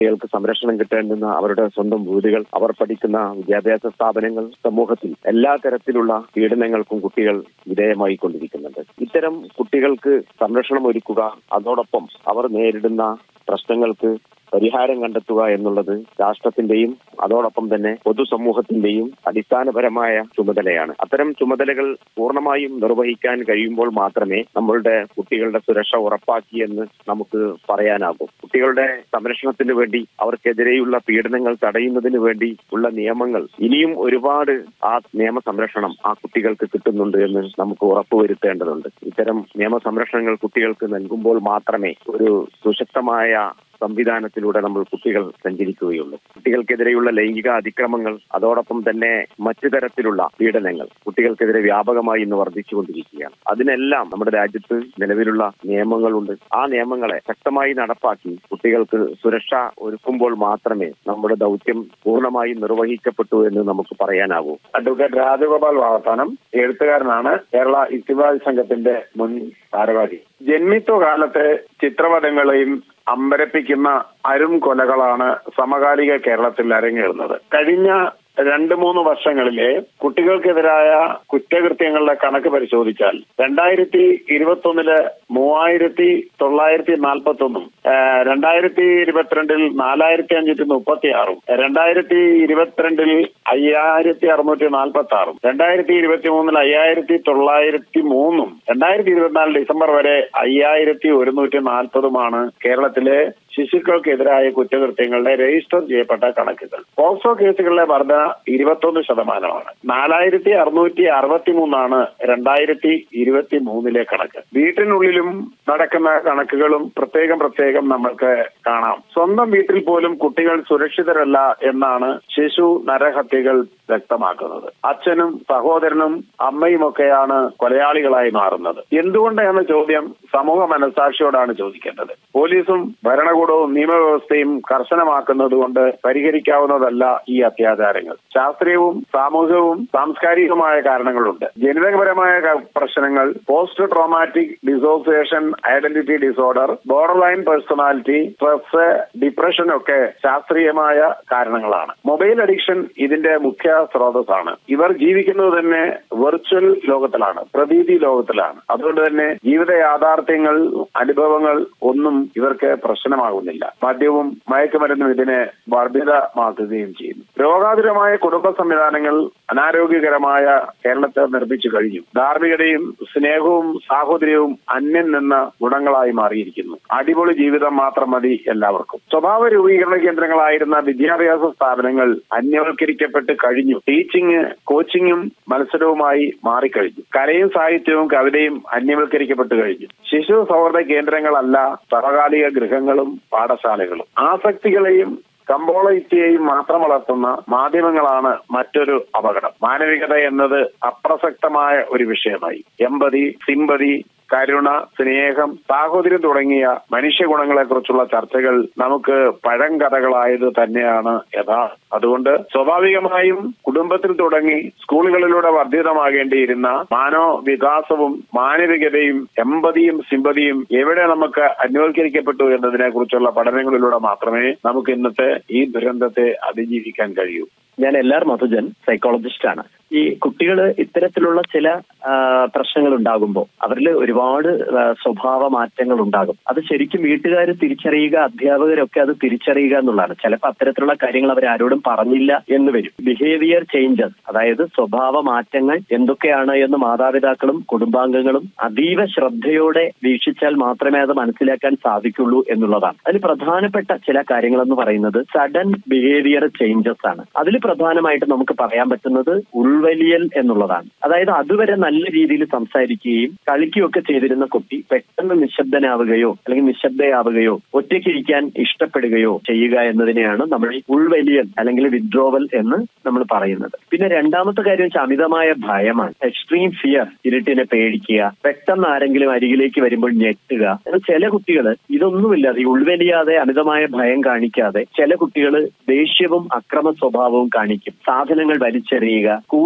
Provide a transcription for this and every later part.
കുട്ടികൾക്ക് സംരക്ഷണം കിട്ടേണ്ടുന്ന അവരുടെ സ്വന്തം വീടുകൾ അവർ പഠിക്കുന്ന വിദ്യാഭ്യാസ സ്ഥാപനങ്ങൾ സമൂഹത്തിൽ എല്ലാ തരത്തിലുള്ള പീഡനങ്ങൾക്കും കുട്ടികൾ വിധേയമായി കൊണ്ടിരിക്കുന്നുണ്ട് ഇത്തരം കുട്ടികൾക്ക് സംരക്ഷണം ഒരുക്കുക അതോടൊപ്പം അവർ നേരിടുന്ന പ്രശ്നങ്ങൾക്ക് പരിഹാരം കണ്ടെത്തുക എന്നുള്ളത് രാഷ്ട്രത്തിന്റെയും അതോടൊപ്പം തന്നെ പൊതുസമൂഹത്തിന്റെയും അടിസ്ഥാനപരമായ ചുമതലയാണ് അത്തരം ചുമതലകൾ പൂർണ്ണമായും നിർവഹിക്കാൻ കഴിയുമ്പോൾ മാത്രമേ നമ്മളുടെ കുട്ടികളുടെ സുരക്ഷ ഉറപ്പാക്കിയെന്ന് നമുക്ക് പറയാനാകും കുട്ടികളുടെ സംരക്ഷണത്തിന് വേണ്ടി അവർക്കെതിരെയുള്ള പീഡനങ്ങൾ തടയുന്നതിന് വേണ്ടി ഉള്ള നിയമങ്ങൾ ഇനിയും ഒരുപാട് ആ നിയമ സംരക്ഷണം ആ കുട്ടികൾക്ക് കിട്ടുന്നുണ്ട് എന്ന് നമുക്ക് ഉറപ്പുവരുത്തേണ്ടതുണ്ട് ഇത്തരം നിയമ സംരക്ഷണങ്ങൾ കുട്ടികൾക്ക് നൽകുമ്പോൾ മാത്രമേ ഒരു സുശക്തമായ സംവിധാനത്തിലൂടെ നമ്മൾ കുട്ടികൾ സഞ്ചരിക്കുകയുള്ളൂ കുട്ടികൾക്കെതിരെയുള്ള ലൈംഗിക അതിക്രമങ്ങൾ അതോടൊപ്പം തന്നെ മറ്റു തരത്തിലുള്ള പീഡനങ്ങൾ കുട്ടികൾക്കെതിരെ വ്യാപകമായി ഇന്ന് വർദ്ധിച്ചുകൊണ്ടിരിക്കുകയാണ് അതിനെല്ലാം നമ്മുടെ രാജ്യത്ത് നിലവിലുള്ള നിയമങ്ങളുണ്ട് ആ നിയമങ്ങളെ ശക്തമായി നടപ്പാക്കി കുട്ടികൾക്ക് സുരക്ഷ ഒരുക്കുമ്പോൾ മാത്രമേ നമ്മുടെ ദൗത്യം പൂർണ്ണമായും നിർവഹിക്കപ്പെട്ടു എന്ന് നമുക്ക് പറയാനാകൂ അഡ്വക്കേറ്റ് രാജഗോപാൽ വാവത്താനം എഴുത്തുകാരനാണ് കേരള ഇത്തിബാദ് സംഘത്തിന്റെ മുൻ ഭാരവാഹി ജന്മിത്വ കാലത്തെ ചിത്രപടങ്ങളെയും അമ്പരപ്പിക്കുന്ന അരും കൊലകളാണ് സമകാലിക കേരളത്തിൽ അരങ്ങേറുന്നത് കഴിഞ്ഞ രണ്ട് മൂന്ന് വർഷങ്ങളിലെ കുട്ടികൾക്കെതിരായ കുറ്റകൃത്യങ്ങളുടെ കണക്ക് പരിശോധിച്ചാൽ രണ്ടായിരത്തി ഇരുപത്തി ഒന്നില് മൂവായിരത്തി തൊള്ളായിരത്തി നാൽപ്പത്തി ഒന്നും രണ്ടായിരത്തി ഇരുപത്തിരണ്ടിൽ നാലായിരത്തി അഞ്ഞൂറ്റി മുപ്പത്തി ആറും രണ്ടായിരത്തി ഇരുപത്തിരണ്ടിൽ അയ്യായിരത്തി അറുന്നൂറ്റി നാൽപ്പത്തി ആറും രണ്ടായിരത്തി ഇരുപത്തി മൂന്നിൽ അയ്യായിരത്തി തൊള്ളായിരത്തി മൂന്നും രണ്ടായിരത്തി ഇരുപത്തിനാല് ഡിസംബർ വരെ അയ്യായിരത്തി ഒരുന്നൂറ്റി നാൽപ്പതുമാണ് കേരളത്തിലെ ശിശുക്കൾക്കെതിരായ കുറ്റകൃത്യങ്ങളുടെ രജിസ്റ്റർ ചെയ്യപ്പെട്ട കണക്കുകൾ പോക്സോ കേസുകളിലെ വർധന ഇരുപത്തൊന്ന് ശതമാനമാണ് നാലായിരത്തി അറുന്നൂറ്റി അറുപത്തി മൂന്നാണ് രണ്ടായിരത്തി ഇരുപത്തി മൂന്നിലെ കണക്ക് വീട്ടിനുള്ളിലും നടക്കുന്ന കണക്കുകളും പ്രത്യേകം പ്രത്യേകം നമ്മൾക്ക് കാണാം സ്വന്തം വീട്ടിൽ പോലും കുട്ടികൾ സുരക്ഷിതരല്ല എന്നാണ് ശിശു നരഹത്യകൾ വ്യക്തമാക്കുന്നത് അച്ഛനും സഹോദരനും അമ്മയുമൊക്കെയാണ് കൊലയാളികളായി മാറുന്നത് എന്തുകൊണ്ട് എന്ന ചോദ്യം സമൂഹ മനസാക്ഷിയോടാണ് ചോദിക്കേണ്ടത് പോലീസും ഭരണകൂടവും നിയമവ്യവസ്ഥയും കർശനമാക്കുന്നത് കൊണ്ട് പരിഹരിക്കാവുന്നതല്ല ഈ അത്യാചാരങ്ങൾ ശാസ്ത്രീയവും സാമൂഹികവും സാംസ്കാരികവുമായ കാരണങ്ങളുണ്ട് ജനിതകപരമായ പ്രശ്നങ്ങൾ post traumatic dissociation identity disorder borderline personality stress depression ഒക്കെ ശാസ്ത്രീയമായ കാരണങ്ങളാണ് മൊബൈൽ അഡിക്ഷൻ ഇതിന്റെ മുഖ്യ സ്രോതസ്സാണ് ഇവർ ജീവിക്കുന്നത് തന്നെ വെർച്വൽ ലോകത്തിലാണ് പ്രതീതി ലോകത്തിലാണ് അതുകൊണ്ട് തന്നെ ജീവിത യാഥാർത്ഥ്യങ്ങൾ അനുഭവങ്ങൾ ഒന്നും ഇവർക്ക് പ്രശ്നമാകുന്നില്ല മദ്യവും മയക്കുമരുന്നും ഇതിനെ വർദ്ധിതമാക്കുകയും ചെയ്യുന്നു രോഗാതുരമായ കുടുംബ സംവിധാനങ്ങൾ അനാരോഗ്യകരമായ കേരളത്തെ നിർമ്മിച്ചു കഴിഞ്ഞു ധാർമ്മികതയും സ്നേഹവും സാഹോദര്യവും അന്യം നിന്ന ഗുണങ്ങളായി മാറിയിരിക്കുന്നു അടിപൊളി ജീവിതം മാത്രം മതി എല്ലാവർക്കും സ്വഭാവ രൂപീകരണ കേന്ദ്രങ്ങളായിരുന്ന വിദ്യാഭ്യാസ സ്ഥാപനങ്ങൾ അന്യവൽക്കരിക്കപ്പെട്ട് കഴിഞ്ഞു ടീച്ചിങ് കോച്ചിങ്ങും മത്സരവുമായി മാറിക്കഴിഞ്ഞു കലയും സാഹിത്യവും കവിതയും അന്യവൽക്കരിക്കപ്പെട്ടു കഴിഞ്ഞു ശിശു സൗഹൃദ കേന്ദ്രങ്ങളല്ല സമകാലിക ഗൃഹങ്ങളും പാഠശാലകളും ആസക്തികളെയും കമ്പോളയുക്തിയെയും മാത്രം വളർത്തുന്ന മാധ്യമങ്ങളാണ് മറ്റൊരു അപകടം മാനവികത എന്നത് അപ്രസക്തമായ ഒരു വിഷയമായി എമ്പതി സിമ്പതി കരുണ സ്നേഹം സാഹോദര്യം തുടങ്ങിയ മനുഷ്യഗുണങ്ങളെ കുറിച്ചുള്ള ചർച്ചകൾ നമുക്ക് പഴങ്കഥകളായത് തന്നെയാണ് യഥാർത്ഥം അതുകൊണ്ട് സ്വാഭാവികമായും കുടുംബത്തിൽ തുടങ്ങി സ്കൂളുകളിലൂടെ വർദ്ധിതമാകേണ്ടിയിരുന്ന മാനോ വികാസവും മാനവികതയും എമ്പതിയും സിമ്പതിയും എവിടെ നമുക്ക് അന്വൽക്കരിക്കപ്പെട്ടു എന്നതിനെ കുറിച്ചുള്ള പഠനങ്ങളിലൂടെ മാത്രമേ നമുക്ക് ഇന്നത്തെ ഈ ദുരന്തത്തെ അതിജീവിക്കാൻ കഴിയൂ ഞാൻ എല്ലാർ മധുജൻ സൈക്കോളജിസ്റ്റ് ആണ് ഈ കുട്ടികൾ ഇത്തരത്തിലുള്ള ചില പ്രശ്നങ്ങൾ ഉണ്ടാകുമ്പോൾ അവരിൽ ഒരുപാട് സ്വഭാവ മാറ്റങ്ങൾ ഉണ്ടാകും അത് ശരിക്കും വീട്ടുകാർ തിരിച്ചറിയുക അധ്യാപകരൊക്കെ അത് തിരിച്ചറിയുക എന്നുള്ളതാണ് ചിലപ്പോൾ അത്തരത്തിലുള്ള കാര്യങ്ങൾ അവർ ആരോടും പറഞ്ഞില്ല എന്ന് വരും ബിഹേവിയർ ചേഞ്ചസ് അതായത് സ്വഭാവ മാറ്റങ്ങൾ എന്തൊക്കെയാണ് എന്ന് മാതാപിതാക്കളും കുടുംബാംഗങ്ങളും അതീവ ശ്രദ്ധയോടെ വീക്ഷിച്ചാൽ മാത്രമേ അത് മനസ്സിലാക്കാൻ സാധിക്കുള്ളൂ എന്നുള്ളതാണ് അതിൽ പ്രധാനപ്പെട്ട ചില കാര്യങ്ങളെന്ന് പറയുന്നത് സഡൻ ബിഹേവിയർ ചേഞ്ചസ് ആണ് അതിൽ പ്രധാനമായിട്ട് നമുക്ക് പറയാൻ പറ്റുന്നത് ഉൾവലിയൽ എന്നുള്ളതാണ് അതായത് അതുവരെ നല്ല രീതിയിൽ സംസാരിക്കുകയും കളിക്കുകയൊക്കെ ചെയ്തിരുന്ന കുട്ടി പെട്ടെന്ന് നിശബ്ദനാവുകയോ അല്ലെങ്കിൽ നിശബ്ദയാവുകയോ ഒറ്റയ്ക്കിരിക്കാൻ ഇഷ്ടപ്പെടുകയോ ചെയ്യുക എന്നതിനെയാണ് നമ്മൾ ഈ ഉൾവലിയൽ അല്ലെങ്കിൽ വിഡ്രോവൽ എന്ന് നമ്മൾ പറയുന്നത് പിന്നെ രണ്ടാമത്തെ കാര്യം വെച്ചാൽ അമിതമായ ഭയമാണ് എക്സ്ട്രീം ഫിയർ ഇരുട്ടിനെ പേടിക്കുക പെട്ടെന്ന് ആരെങ്കിലും അരികിലേക്ക് വരുമ്പോൾ ഞെട്ടുക എന്നാൽ ചില കുട്ടികൾ ഇതൊന്നുമില്ലാതെ ഈ ഉൾവലിയാതെ അമിതമായ ഭയം കാണിക്കാതെ ചില കുട്ടികൾ ദേഷ്യവും അക്രമ സ്വഭാവവും കാണിക്കും സാധനങ്ങൾ വലിച്ചെറിയുക കൂടുതൽ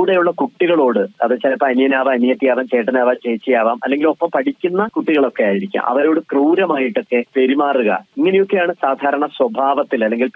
കൂടെയുള്ള കുട്ടികളോട് അത് ചിലപ്പോൾ അനിയനാവാം അനിയത്തിയാവാം ചേട്ടനാവാം ചേച്ചിയാവാം അല്ലെങ്കിൽ ഒപ്പം പഠിക്കുന്ന കുട്ടികളൊക്കെ ആയിരിക്കാം അവരോട് ക്രൂരമായിട്ടൊക്കെ പെരുമാറുക ഇങ്ങനെയൊക്കെയാണ് സാധാരണ സ്വഭാവത്തിൽ അല്ലെങ്കിൽ